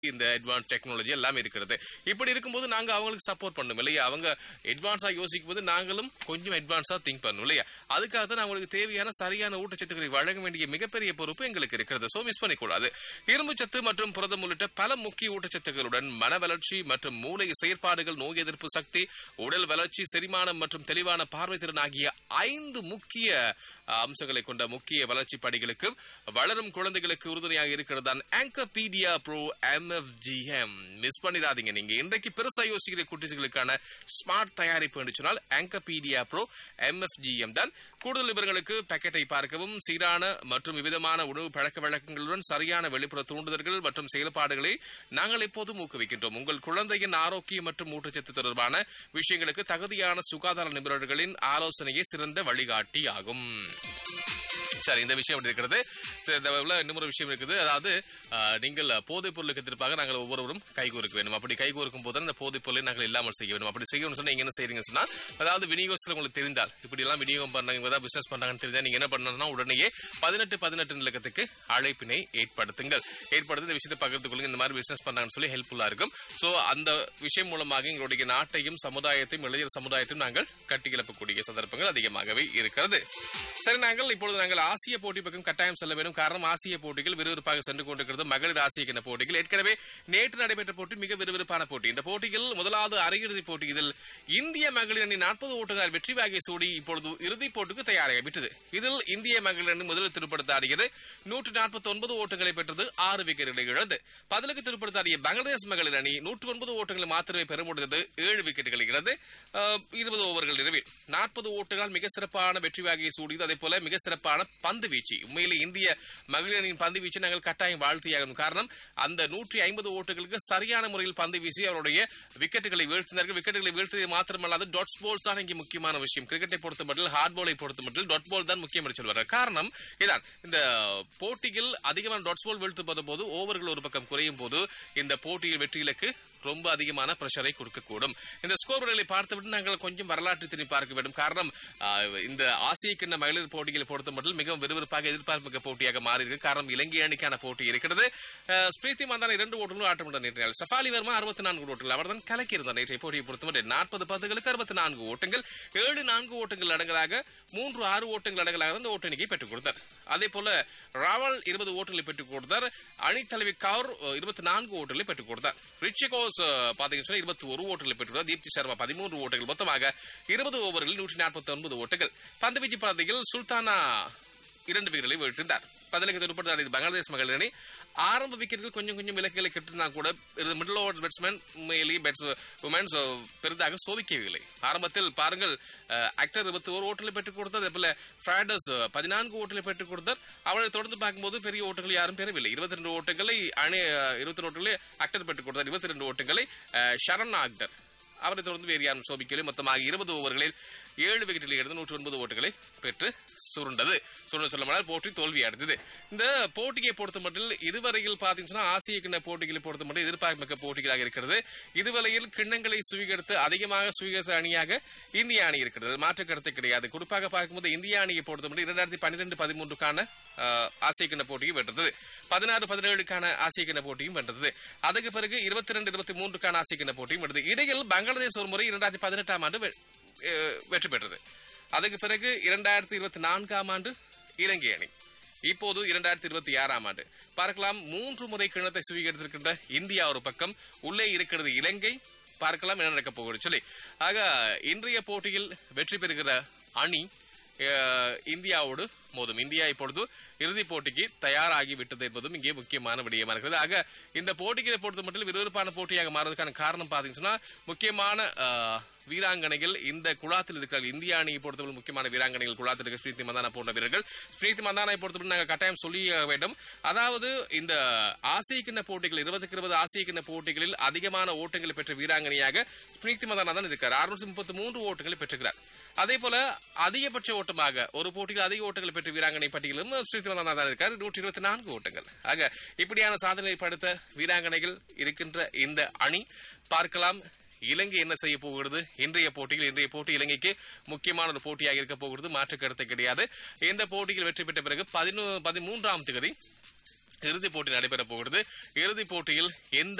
இந்த advance technology எல்லாமே இருக்கிறது இப்படி இருக்கும்போது நாங்க அவங்களுக்கு சப்போர்ட் பண்ணணும் இல்லையா அவங்க அட்வான்ஸா யோசிக்கும் போது நாங்களும் கொஞ்சம் அட்வான்ஸா திங்க் பண்ணணும் இல்லையா அதுக்காக தான் அவங்களுக்கு தேவையான சரியான ஊட்டச்சத்துக்களை வழங்க வேண்டிய மிகப்பெரிய பொறுப்பு எங்களுக்கு இருக்கிறது சோ மிஸ் பண்ணிக்கூடாது இரும்பு சத்து மற்றும் புரதம் உள்ளிட்ட பல முக்கிய ஊட்டச்சத்துக்களுடன் மன வளர்ச்சி மற்றும் மூளை செயற்பாடுகள் நோய் எதிர்ப்பு சக்தி உடல் வளர்ச்சி செரிமானம் மற்றும் தெளிவான பார்வை திறன் ஆகிய ஐந்து முக்கிய அஹ், அம்சங்களை கொண்ட முக்கிய வளர்ச்சி படிகளுக்கு வளரும் குழந்தைகளுக்கு உறுதுணையாக இருக்கிறது தான் ஆங்கபீடியா ப்ரோ எம்எஃப்ஜிஎம் மிஸ் பண்ணிடாதீங்க நீங்க இன்றைக்கு பெருசா யோசிக்கிற குட்டிகளுக்கான ஸ்மார்ட் தயாரிப்பு என்று சொன்னால் ஆங்கபீடியா ப்ரோ எம்எஃப்ஜிஎம் தான் கூடுதல் விவரங்களுக்கு பாக்கெட்டை பார்க்கவும் சீரான மற்றும் விவிதமான உணவு பழக்க வழக்கங்களுடன் சரியான வெளிப்புற தூண்டுதல்கள் மற்றும் செயல்பாடுகளை நாங்கள் எப்போதும் ஊக்குவிக்கின்றோம் உங்கள் குழந்தையின் ஆரோக்கியம் மற்றும் ஊட்டச்சத்து தொடர்பான விஷயங்களுக்கு தகுதியான சுகாதார நிபுணர்களின் ஆலோசனையே சிறந்த வழிகாட்டி ஆகும் சரி இந்த விஷயம் இப்படி இருக்கிறது சரி இந்த உள்ள இன்னொரு விஷயம் இருக்குது அதாவது ஆஹ், நீங்கள் போதைப் பொருளுக்கு எதிர்ப்பாக நாங்கள் ஒவ்வொருவரும் கைகோர்க்க வேண்டும் அப்படி கைகோர்க்கும் போது அந்த போதைப் பொருளை நாங்கள் இல்லாமல் செய்ய வேண்டும் அப்படி செய்யணும்னு சொன்னா நீங்க என்ன செய்றீங்க சொன்னா அதாவது விநியோகத்தில் உங்களுக்கு தெரிந்தால் இப்படி எல்லாம் விநியோகம் பண்ணாங்க இவங்க தான் பிசினஸ் பண்றாங்கன்னு தெரிஞ்சா நீங்க என்ன பண்ணணும்னா உடனேயே பதினெட்டு பதினெட்டு நிலக்கத்துக்கு அழைப்பினை ஏற்படுத்துங்கள் ஏற்படுத்தி இந்த விஷயத்தை பகிர்ந்து கொள்ளுங்க இந்த மாதிரி பிசினஸ் பண்றாங்கன்னு சொல்லி ஹெல்ப்ஃபுல்லா இருக்கும் சோ அந்த விஷயம் மூலமாக எங்களுடைய நாட்டையும் சமுதாயத்தையும் இளைஞர் சமுதாயத்தையும் நாங்கள் கட்டியெழுப்பக்கூடிய சந்தர்ப்பங்கள் அதிகமாகவே இருக்கிறது சரி நாங்கள் இப்பொழுது நாங்கள் ஆசிய போட்டி பக்கம் கட்டாயம் செல்ல வேண்டும் காரணம் ஆசிய போட்டிகள் விறுவிறுப்பாக சென்று கொண்டிருக்கிறது மகளிர் ஆசிய கிண்ண போட்டிகள் ஏற்கனவே நேற்று நடைபெற்ற போட்டி மிக விறுவிறுப்பான போட்டி இந்த போட்டியில் முதலாவது அரையிறுதி போட்டி இதில் இந்திய மகளிர் அணி நாற்பது ஓட்டுகள் வெற்றி வாகை சூடி இப்பொழுது இறுதிப் போட்டிக்கு தயாராகிவிட்டது இதில் இந்திய மகளிர் அணி முதலில் திருப்படுத்த ஆடியது நூற்று நாற்பத்தி ஒன்பது ஓட்டங்களை பெற்றது ஆறு விக்கெட்டுகளை இழந்து பதிலுக்கு திருப்படுத்த ஆடிய பங்களாதேஷ் மகளிர் அணி நூற்று ஒன்பது ஓட்டங்களை மாத்திரமே பெற முடிந்தது ஏழு விக்கெட்டுகளை இழந்து அஹ், இருபது ஓவர்கள் நிறைவில் நாற்பது ஓட்டுகளால் மிக சிறப்பான வெற்றி வாகையை சூடியது அதே போல மிக சிறப்பான பந்து வீச்சு உண்மையிலே இந்திய மகளிர் அணியின் பந்து வீச்சு நாங்கள் கட்டாயம் வாழ்த்தியாகும் காரணம் அந்த நூற்றி ஐம்பது ஓட்டுகளுக்கு சரியான முறையில் பந்து வீசி அவருடைய விக்கெட்டுகளை வீழ்த்தினார்கள் விக்கெட்டுகளை வீழ்த்தியது மாத்திரமல்லாது டாட்ஸ் பால்ஸ் தான் இங்கே முக்கியமான விஷயம் கிரிக்கெட்டை பொறுத்த மட்டும் ஹார்ட் பாலை பொறுத்த மட்டும் டாட் பால் தான் முக்கியம் என்று சொல்வார்கள் காரணம் இதான் இந்த போட்டியில் அதிகமான டாட்ஸ் பால் வீழ்த்து போது ஓவர்கள் ஒரு பக்கம் குறையும் போது இந்த போட்டியில் வெற்றி இலக்கு ரொம்ப அதிகமான பிரஷரை கொடுக்கக்கூடும் இந்த ஸ்கோர் விடலை பார்த்துவிட்டு நாங்கள் கொஞ்சம் வரலாற்று திரும்பி பார்க்க வேண்டும் காரணம் ஆஹ், இந்த ஆசிய கிண்ண மகளிர் போட்டிகளை பொறுத்த மட்டும் மிகவும் விறுவிறுப்பாக எதிர்பார்ப்புமிக்க போட்டியாக மாறி இருக்கு காரணம் இலங்கை அணிக்கான போட்டி இருக்கிறது ஆஹ், ஸ்பிரித்தி மந்தான இரண்டு ஓட்டங்களும் ஆட்டமிட்ட நேற்று நாள் சஃபாலி வர்மா அறுபத்தி நான்கு ஓட்டங்கள் அவர்தான் கலக்கியிருந்தார் நேற்றைய போட்டியை பொறுத்தமட்டு நாற்பது பந்துகளுக்கு அறுபத்தி நான்கு ஓட்டங்கள் ஏழு நான்கு ஓட்டங்கள் அடங்கலாக மூன்று ஆறு ஓட்டங்கள் அடங்கலாக இந்த ஓட்ட எண்ணிக்கை பெற்றுக் கொடுத்தார் அதே போல ராவல் இருபது ஓட்டங்களை பெற்றுக் கொடுத்தார் அணி தலைவி கவுர் இருபத்தி நான்கு ஓட்டங்களை பெற்றுக் கொடுத்தார் ரிச்சிகோஸ் பாத்தீங்கன்னு சொன்னா இருபத்தி ஒரு ஓட்டங்களை பெற்றுக் கொடுத்தார் தீப்தி சர்மா பதிமூன்று ஓட்டங்கள் மொத்தமாக இருபது ஓவர்களில் நூற்றி நாற்பத்தி ஒன்பது ஓட்டங்கள் பந்துவீச்சு பாதையில் சுல்தானா இரண்டு விக்கெட்டுகளை வீழ்த்திருந்தார் பதிலுக்கு திருப்பதி பங்களாதேஷ் மகளிர் அணி ஆரம்ப விக்கெட்டுகள் கொஞ்சம் கொஞ்சம் விலக்குகளை கெட்டிருந்தா கூட மிடில் ஓவர்ஸ் பேட்ஸ்மேன் உண்மையிலேயே பேட்ஸ் உமன்ஸ் பெரிதாக சோபிக்கவில்லை ஆரம்பத்தில் பாருங்கள் ஆக்டர் இருபத்தி ஒரு ஓட்டலை பெற்றுக் கொடுத்தார் அதே போல ஃபிராடஸ் பதினான்கு ஓட்டலை பெற்றுக் கொடுத்தார் அவரை தொடர்ந்து பார்க்கும்போது பெரிய ஓட்டங்கள் யாரும் பெறவில்லை இருபத்தி ரெண்டு ஓட்டங்களை அணி இருபத்தி ஓட்டங்களை ஆக்டர் பெற்றுக் கொடுத்தார் இருபத்தி ரெண்டு ஓட்டங்களை அஹ், ஷரண் ஆக்டர் அவரை தொடர்ந்து வேறு யாரும் சோபிக்கவில்லை மொத்தமாக இருபது ஓவர்களில் ஏழு விக்கெட்டில் இருந்து நூற்றி ஒன்பது ஓட்டுகளை பெற்று சுருண்டது சுருண்ட சொல்லமானால் போட்டி தோல்வி அடைந்தது இந்த போட்டியை பொறுத்த மட்டும் இதுவரையில் பார்த்தீங்கன்னா ஆசிய கிண்ண போட்டிகளை பொறுத்த மட்டும் எதிர்பார்ப்புமிக்க போட்டிகளாக இருக்கிறது இதுவரையில் கிண்ணங்களை சுவீகரித்து அதிகமாக சுவீகரித்த அணியாக இந்திய அணி இருக்கிறது மாற்று கருத்து கிடையாது குறிப்பாக பார்க்கும்போது இந்திய அணியை பொறுத்த மட்டும் இரண்டாயிரத்தி பன்னிரெண்டு பதிமூன்றுக்கான ஆஹ், ஆசிய கிண்ண போட்டியும் வென்றது பதினாறு பதினேழுக்கான ஆசிய கிண்ண போட்டியும் வென்றது அதுக்கு பிறகு இருபத்தி ரெண்டு இருபத்தி மூன்றுக்கான ஆசிய கிண்ண போட்டியும் வென்றது இடையில் பங்களாதேஷ் ஒரு முறை இரண்டாயிரத்தி பதினெட்டாம் ஆண்டு வெ- அஹ், வெற்றி பெற்றது அதுக்கு பிறகு இரண்டாயிரத்தி இருபத்தி நான்காம் ஆண்டு இலங்கை அணி இப்போது இரண்டாயிரத்தி இருபத்தி ஆறாம் ஆண்டு பார்க்கலாம் மூன்று முறை கிணத்தை சுவீகரித்திருக்கின்ற இந்தியா ஒரு பக்கம் உள்ளே இருக்கிறது இலங்கை பார்க்கலாம் என்ன நடக்க போகுது சொல்லி ஆக இன்றைய போட்டியில் வெற்றி பெறுகிற அணி அஹ், இந்தியாவோடு மோதும் இந்தியா இப்பொழுது இறுதிப் போட்டிக்கு தயாராகி விட்டது என்பதும் இங்கே முக்கியமான விடயமா இருக்கிறது ஆக இந்த போட்டிகளை பொறுத்த மட்டும் விறுவிறுப்பான போட்டியாக மாறுவதற்கான காரணம் பார்த்தீங்கன்னா முக்கியமான அஹ், வீராங்கனைகள் இந்த குழாத்தில் இருக்கிறார்கள் இந்திய அணியை பொறுத்தவரை முக்கியமான வீராங்கனைகள் குழாத்தில் இருக்க ஸ்ரீதி மந்தானா போன்ற வீரர்கள் ஸ்ரீதி மந்தானை பொறுத்தவரை நாங்கள் கட்டாயம் சொல்லி வேண்டும் அதாவது இந்த ஆசிய கிண்ண போட்டிகள் இருபதுக்கு இருபது ஆசிய கிண்ண போட்டிகளில் அதிகமான ஓட்டங்களை பெற்ற வீராங்கனையாக ஸ்ரீதி மந்தானா தான் இருக்கார் அறுநூற்றி முப்பத்தி மூன்று ஓட்டங்களை பெற்றுக்கிறார் அதே போல அதிகபட்ச ஓட்டமாக ஒரு போட்டியில் அதிக ஓட்டங்களை பெற்ற வீராங்கனை பட்டியலும் ஸ்ரீதி மந்தானா தான் இருக்கார் நூற்றி இருபத்தி நான்கு ஓட்டங்கள் ஆக இப்படியான சாதனை படுத்த வீராங்கனைகள் இருக்கின்ற இந்த அணி பார்க்கலாம் இலங்கை என்ன செய்ய போகிறது இன்றைய போட்டியில் இன்றைய போட்டி இலங்கைக்கு முக்கியமான ஒரு போட்டியாக இருக்க போகிறது மாற்று கருத்து கிடையாது இந்த போட்டியில் வெற்றி பெற்ற பிறகு பதினொ பதிமூன்றாம் தேதி இறுதிப் போட்டி நடைபெற போகிறது இறுதிப் போட்டியில் எந்த